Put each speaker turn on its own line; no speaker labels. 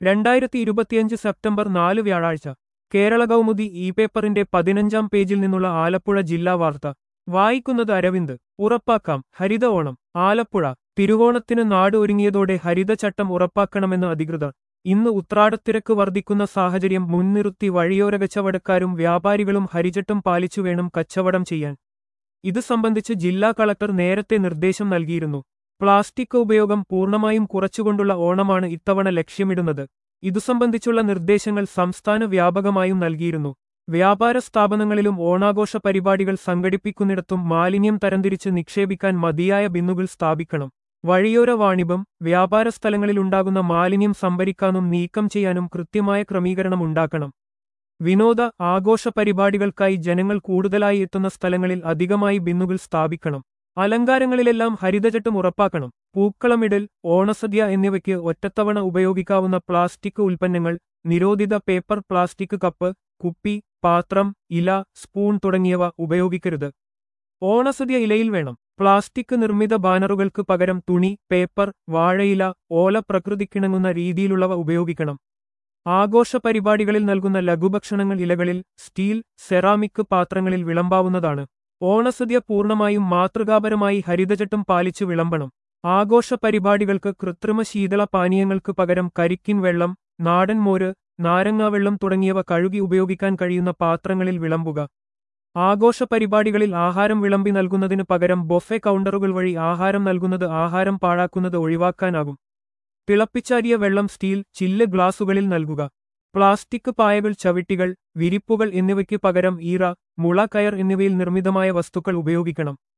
രണ്ടായിരത്തി ഇരുപത്തിയഞ്ച് സെപ്റ്റംബർ നാല് വ്യാഴാഴ്ച കേരള കൗമുദി ഇ പേപ്പറിന്റെ പതിനഞ്ചാം പേജിൽ നിന്നുള്ള ആലപ്പുഴ ജില്ലാ വാർത്ത വായിക്കുന്നത് അരവിന്ദ് ഉറപ്പാക്കാം ഹരിത ഓണം ആലപ്പുഴ തിരുവോണത്തിന് നാട് ഒരുങ്ങിയതോടെ ഹരിതചട്ടം ഉറപ്പാക്കണമെന്ന് അധികൃതർ ഇന്ന് ഉത്രാടത്തിരക്ക് വർദ്ധിക്കുന്ന സാഹചര്യം മുൻനിർത്തി വഴിയോര കച്ചവടക്കാരും വ്യാപാരികളും ഹരിചട്ടം പാലിച്ചു വേണം കച്ചവടം ചെയ്യാൻ ഇത് സംബന്ധിച്ച് ജില്ലാ കളക്ടർ നേരത്തെ നിർദ്ദേശം നൽകിയിരുന്നു പ്ലാസ്റ്റിക് ഉപയോഗം പൂർണ്ണമായും കുറച്ചുകൊണ്ടുള്ള ഓണമാണ് ഇത്തവണ ലക്ഷ്യമിടുന്നത് ഇതു സംബന്ധിച്ചുള്ള നിർദ്ദേശങ്ങൾ സംസ്ഥാന വ്യാപകമായും നൽകിയിരുന്നു വ്യാപാര സ്ഥാപനങ്ങളിലും ഓണാഘോഷ പരിപാടികൾ സംഘടിപ്പിക്കുന്നിടത്തും മാലിന്യം തരംതിരിച്ച് നിക്ഷേപിക്കാൻ മതിയായ ബിന്നുകൾ സ്ഥാപിക്കണം വഴിയോര വാണിഭം വ്യാപാര സ്ഥലങ്ങളിലുണ്ടാകുന്ന മാലിന്യം സംഭരിക്കാനും നീക്കം ചെയ്യാനും കൃത്യമായ ക്രമീകരണം ഉണ്ടാക്കണം വിനോദ ആഘോഷ പരിപാടികൾക്കായി ജനങ്ങൾ കൂടുതലായി എത്തുന്ന സ്ഥലങ്ങളിൽ അധികമായി ബിന്നുകൾ സ്ഥാപിക്കണം അലങ്കാരങ്ങളിലെല്ലാം ഹരിതചട്ടം ഉറപ്പാക്കണം പൂക്കളമിടൽ ഓണസദ്യ എന്നിവയ്ക്ക് ഒറ്റത്തവണ ഉപയോഗിക്കാവുന്ന പ്ലാസ്റ്റിക് ഉൽപ്പന്നങ്ങൾ നിരോധിത പേപ്പർ പ്ലാസ്റ്റിക് കപ്പ് കുപ്പി പാത്രം ഇല സ്പൂൺ തുടങ്ങിയവ ഉപയോഗിക്കരുത് ഓണസദ്യ ഇലയിൽ വേണം പ്ലാസ്റ്റിക് നിർമ്മിത ബാനറുകൾക്ക് പകരം തുണി പേപ്പർ വാഴയില ഓല പ്രകൃതിക്കിണങ്ങുന്ന രീതിയിലുള്ളവ ഉപയോഗിക്കണം ആഘോഷ പരിപാടികളിൽ നൽകുന്ന ലഘുഭക്ഷണങ്ങൾ ഇലകളിൽ സ്റ്റീൽ സെറാമിക് പാത്രങ്ങളിൽ വിളമ്പാവുന്നതാണ് ഓണസദ്യ പൂർണ്ണമായും മാതൃകാപരമായി ഹരിതചട്ടം പാലിച്ചു വിളമ്പണം ആഘോഷ പരിപാടികൾക്ക് കൃത്രിമ ശീതള പാനീയങ്ങൾക്ക് പകരം കരിക്കിൻ വെള്ളം നാടൻ മോര് നാരങ്ങാവെള്ളം തുടങ്ങിയവ കഴുകി ഉപയോഗിക്കാൻ കഴിയുന്ന പാത്രങ്ങളിൽ വിളമ്പുക ആഘോഷ പരിപാടികളിൽ ആഹാരം വിളമ്പി നൽകുന്നതിന് പകരം ബൊഫെ കൗണ്ടറുകൾ വഴി ആഹാരം നൽകുന്നത് ആഹാരം പാഴാക്കുന്നത് ഒഴിവാക്കാനാകും തിളപ്പിച്ചാരിയ വെള്ളം സ്റ്റീൽ ചില്ല് ഗ്ലാസുകളിൽ നൽകുക പ്ലാസ്റ്റിക് പായകൾ ചവിട്ടികൾ വിരിപ്പുകൾ എന്നിവയ്ക്ക് പകരം ഈറ മുള കയർ എന്നിവയിൽ നിർമ്മിതമായ വസ്തുക്കൾ ഉപയോഗിക്കണം